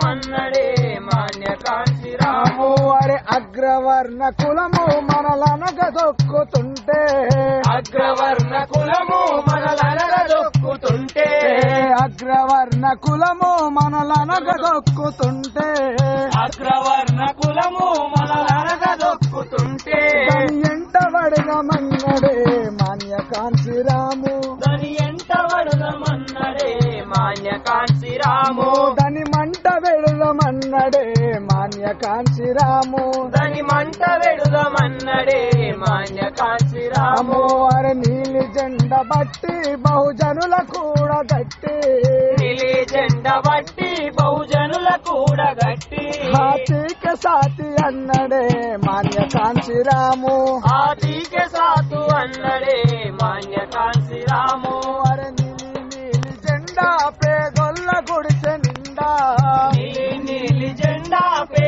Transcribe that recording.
వెడుదమన్నడే మాన్య కాంతిరాము అరే అగ్రవర్ణ కులము మనలనగదొక్కుతుంటే అగ్రవర్ణ కులము మనలనగదొక్కుతుంటే అగ్రవర్ణ కులము మనలనగదొక్కుతుంటే అగ్రవర్ణ కులము మనలనగదొక్కుతుంటే దాని ఎంట వడగమన్నడే మాన్య కాంతిరాము దాని ఎంట వడుదమన్నడే మాన్య కాంతిరాము దాని మంట వెడుదమన్నడే మాన్య కాంతిరాము దాని మంట వెడుదమన్నడే మాన్య కాంతిరాము అరే నీలి జెండ బట్టి బహుజనుల కూడా గట్టి నిలి జెండ బట్టి బహుజనుల కూడగట్టి హాతీక సాతి అన్నడే మాన్య కాంతిరాము ఆదికే సాతు అన్నడే మాన్య కాంతిరాము అరే నీలి నీలి జెండా పేదొల్ల గుడిసె నిండా నీలి నీలి జెండా పే